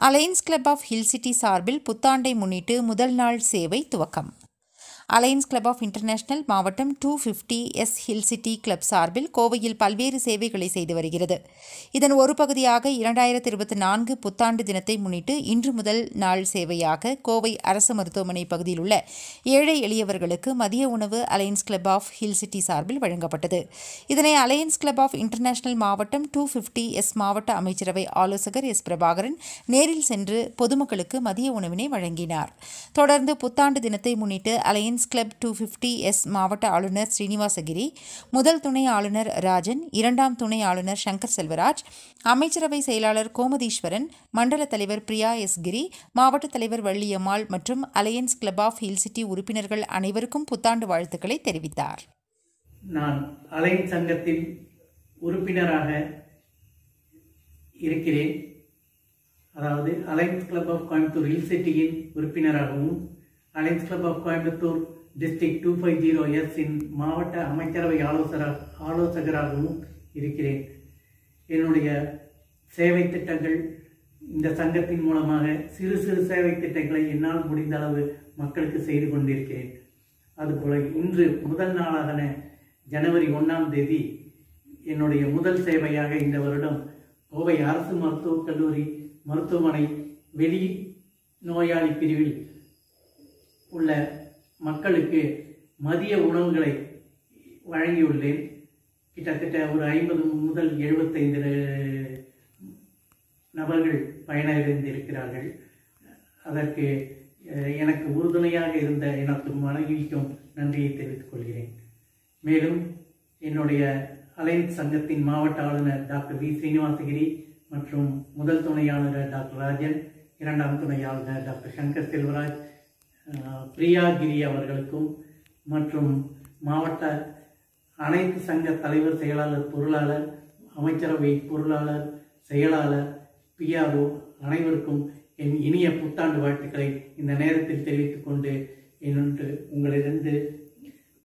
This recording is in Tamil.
alliance club of hill city சார்பில் புத்தாண்டை முன்னிட்டு முதல் நாள் சேவை துவக்கம் அலையன்ஸ் கிளப் ஆஃப் இன்டர்நேஷனல் மாவட்டம் two fifty S hill city club சார்பில் கோவையில் பல்வேறு சேவைகளை செய்து வருகிறது இதன் ஒரு பகுதியாக இரண்டாயிரத்தி இருபத்தி நான்கு புத்தாண்டு தினத்தை முன்னிட்டு இன்று முதல் நாள் சேவையாக கோவை அரசு மருத்துவமனை பகுதியில் உள்ள ஏழை எளியவர்களுக்கு மதிய உணவு alliance club of hill city சார்பில் வழங்கப்பட்டது இதனை அலையன்ஸ் கிளப் ஆஃப் இன்டர்நேஷனல் மாவட்டம் டூ ஃபிஃப்டி எஸ் மாவட்ட அமைச்சரவை ஆலோசகர் எஸ் பிரபாகரன் நேரில் சென்று பொதுமக்களுக்கு மதிய உணவினை வழங்கினார் தொடர்ந்து புத்தாண்டு தினத்தை முன்னிட்டு alliance club two fifty S மாவட்ட ஆளுநர் ஸ்ரீனிவாசகிரி முதல் துணை ஆளுநர் ராஜன் இரண்டாம் துணை ஆளுநர் சங்கர் செல்வராஜ் அமைச்சரவை செயலாளர் கோமதீஸ்வரன் மண்டல தலைவர் பிரியா எஸ் கிரி மாவட்ட தலைவர் வள்ளியம்மாள் மற்றும் alliance club of hill city உறுப்பினர்கள் அனைவருக்கும் புத்தாண்டு வாழ்த்துக்களை தெரிவித்தார் நான் அலைன் சங்கத்தில் உறுப்பினராக இருக்கிறேன் அதாவது alliance club of Coimbatore hill சிட்டியின் உறுப்பினராகவும் alliance club of Coimbatore district two five zero S இன் மாவட்ட அமைச்சரவை ஆலோசகராக ஆலோசகராகவும் இருக்கிறேன் என்னுடைய சேவை திட்டங்கள் இந்த சங்கத்தின் மூலமாக சிறு சிறு சேவை திட்டங்களை என்னால் முடிந்த அளவு மக்களுக்கு செய்து கொண்டிருக்கிறேன் அதுபோல இன்று முதல் நாளான ஜனவரி ஒன்றாம் தேதி என்னுடைய முதல் சேவையாக இந்த வருடம் கோவை அரசு மருத்துவக் கல்லூரி மருத்துவமனை வெளி நோயாளி பிரிவில் உள்ள மக்களுக்கு மதிய உணவுகளை வழங்கியுள்ளேன் கிட்டத்தட்ட ஒரு ஐம்பது முதல் எழுபத்தைந்து நபர்கள் பயனடைந்திருக்கிறார்கள் அதற்கு அஹ், எனக்கு உறுதுணையாக இருந்த எனக்கு மனைவிக்கும் நன்றியை தெரிவித்துக் கொள்கிறேன் மேலும் என்னுடைய அலைன்ஸ் சங்கத்தின் மாவட்ட ஆளுநர் டாக்டர் வி ஸ்ரீனிவாசகிரி மற்றும் முதல் துணை ஆளுநர் டாக்டர் ராஜன் இரண்டாம் துணை ஆளுநர் டாக்டர் சங்கர் செல்வராஜ் அஹ், பிரியா கிரி அவர்களுக்கும் மற்றும் மாவட்ட அனைத்து சங்க தலைவர் செயலாளர் பொருளாளர் அமைச்சரவை பொருளாளர் செயலாளர் பிஆர்ஓ அனைவருக்கும் என் இனிய புத்தாண்டு வாழ்த்துக்களை இந்த நேரத்தில் தெரிவித்துக் கொண்டு என்று உங்களிடம்